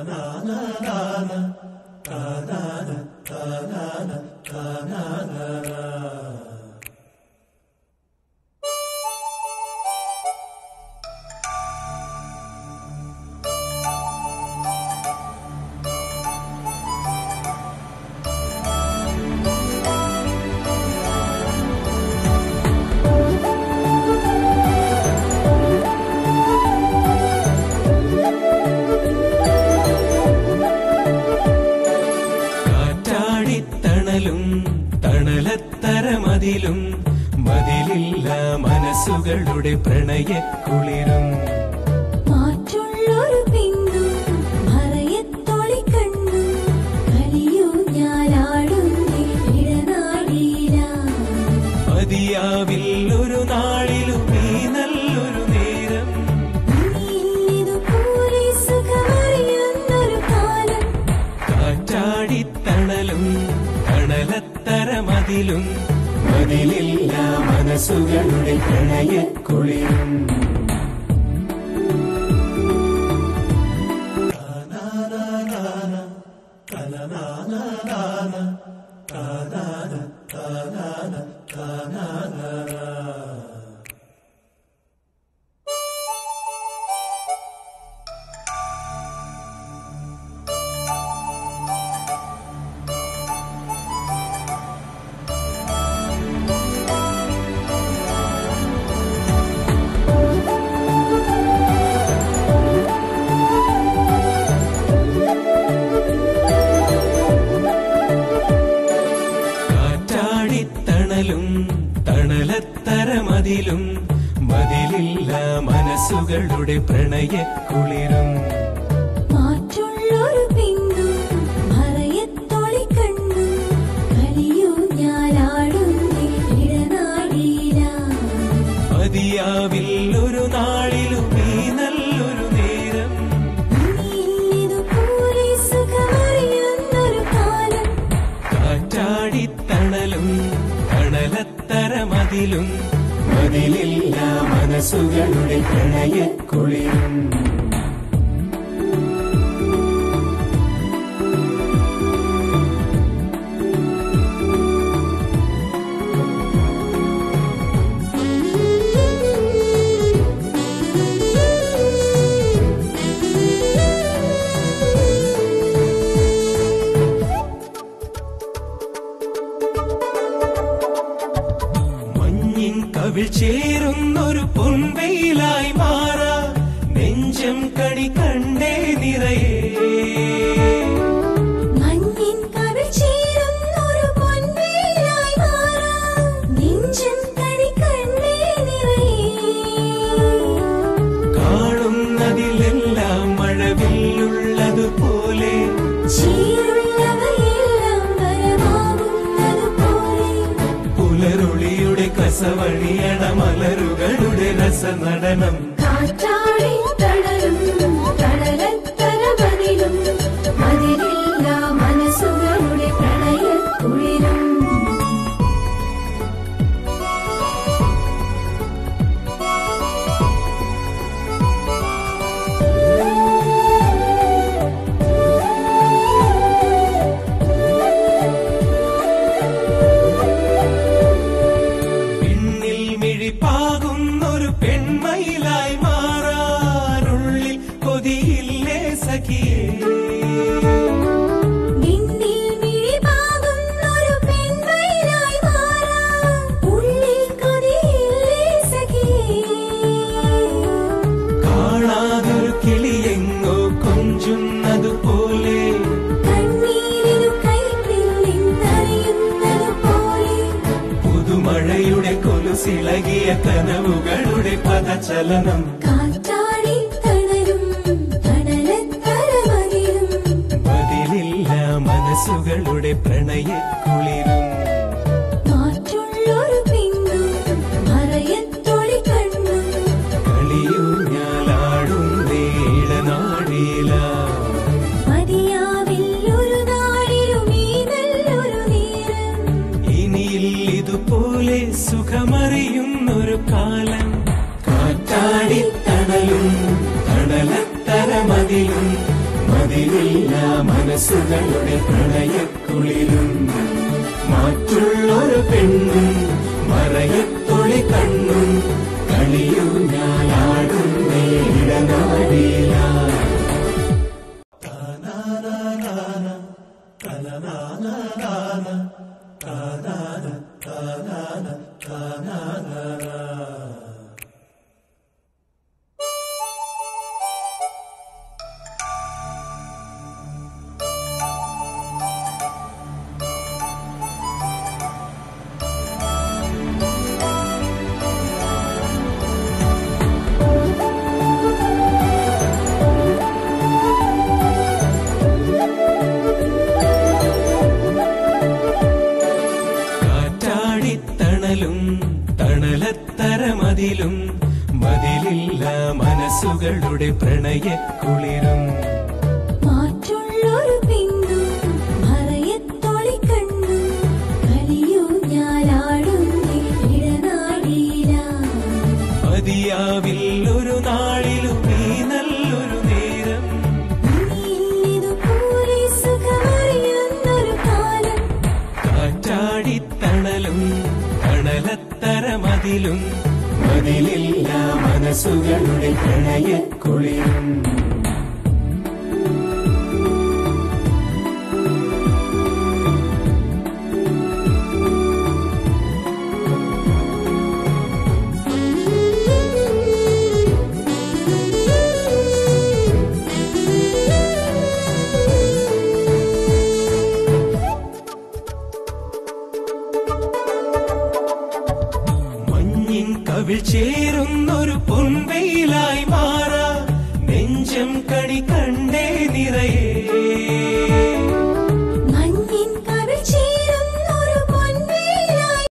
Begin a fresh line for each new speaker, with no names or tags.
കാറ്റാടിത്തണലും തണലത്തരമതിലും മതിലില്ല മനസ്സുകളുടെ പ്രണയക്കുളിരും
മാറ്റുള്ളൊരു പെണ്ണും മറയത്തൊളി കണ്ണും കളിയൂ ഞാനാടുന്നേ ഇടനാടിയില
മതിയാവിൽ ഒരു നാളിലും ഈ നല്ലൊരു നേരം
ഇതുപോലെ സുഖമറിയുന്നൊരു കാലം
കാറ്റാടിത്തണലും തണലത്തരമതിലും മതിലില്ല മനസ്സുകളുടെ പ്രണയക്കുളിരും കാറ്റാടിത്തണലും തണലത്തരമതിലും മതിലില്ല മനസ്സുകളുടെ പ്രണയക്കുളിരും
മാറ്റുള്ളൊരു പെണ്ണും മറയത്തൊളി കണ്ണും കളിയൂ ഞാനാടുന്നേ ഇടനാടിയില
മതിയാവിൽ ഒരു നാളിലും ഈ നല്ലൊരു നേരം
ഇതുപോലെ സുഖമറിയുന്നൊരു കാലം
കാറ്റാടിത്തണലും തണലത്തരമതിലും മതിലില്ല മനസ്സുകളുടെ പ്രണയക്കുളിരും മഞ്ഞിൻ കവിൾ ചേരുന്നൊരു പൊൻവെയിലായി മാറാ നെഞ്ചം കണി കണ്ടേ നിറയേ
മഞ്ഞിൻ കവിൾ ചേരുന്നൊരു പൊൻവേലായി മാറാം നെഞ്ചം കണി കണ്ണേ നിറയേ
കാണുന്നതിലെല്ലാം മഴവില്ലുള്ളതുപോലെ
ചീരുള്ളവയെല്ലാം വരമാകുന്നതുപോലെ
പുലരുളിയുടെ കസവഴിയണ മലരുകളുടെ രസനടനം
കാറ്റാടി തണലും തണലത്തരമതിലും അതിലില്ല മനസ്സുകളുടെ പ്രണയക്കുളിരും
പിന്നിൽ മിഴിപ്പാകുന്നൊരു പെൺമയിലായി മാറാനുള്ളിൽ കൊതിയില്ലേ സഖിയേ
നിന്നിൽ മിഴിപാകുന്നൊരു പെൺമയിലായി മാറാം ഉള്ളിൽ കൊതിയില്ലേ സഖിയേ
കാണാതൊരു കിളിയെങ്ങോ കൊഞ്ചുന്നതുപോലെ
കണ്ണീരിനു കൈപ്പിൽ നിന്നറിയുന്നതുപോലെ
പുതുമഴയുടെ കൊലുസിളകിയ കനവുകളുടെ പദചലനം
കാറ്റാടി തണലും തണലത്തരമതിലും
ബതിലില്ല മനസ്സുകളുടെ പ്രണയക്കുളിരും
മാറ്റുള്ളൊരു പെണ്ണും മറയത്തൊളി കണ്ണും
കളിയൂഞ്ഞാലാടും നീളനാടില
മതിയാവിൽ ഒരു നാളിലും ഈ നല്ലൊരു നേരം
ഇനിയിൽ ഇതുപോലെ സുഖമറിയുന്നൊരു കാലം കാറ്റാടിത്തണലും തണലത്തരമതിലും മതി മതിലില്ല മനസ്സുകളുടെ പ്രണയക്കുളിരും മറ്റുള്ളൊരു പെണ്ണും മറയത്തൊളി കണ്ണും കളിയൂ ഞാനാടും ഇടനാടിയില കാറ്റാടിത്തണലും തണലത്തരമതിലും മതിലില്ല മനസ്സുകളുടെ പ്രണയക്കുളിരും
മാറ്റുള്ളൊരു പെണ്ണും മറയത്തൊളി കണ്ണും കളിയൂ ഞാനാടുന്നേ ഇടനാടിയില
മതിയാവിൽ ഒരു നാളിലും നീ നല്ലൊരു നേരം
ഇതുപോലെ സുഖമറിയുന്നൊരു കാലം
കാറ്റാടിത്തണലും തണലത്തരമതിലും മതിലില്ല മനസ്സുകളുടെ പ്രണയക്കുളിരും മഞ്ഞിൻ കവിൾ ചേരുന്നൊരു പൊൻവെയിലായി മാറാ നെഞ്ചം കണി കണ്ടേ നിറയെ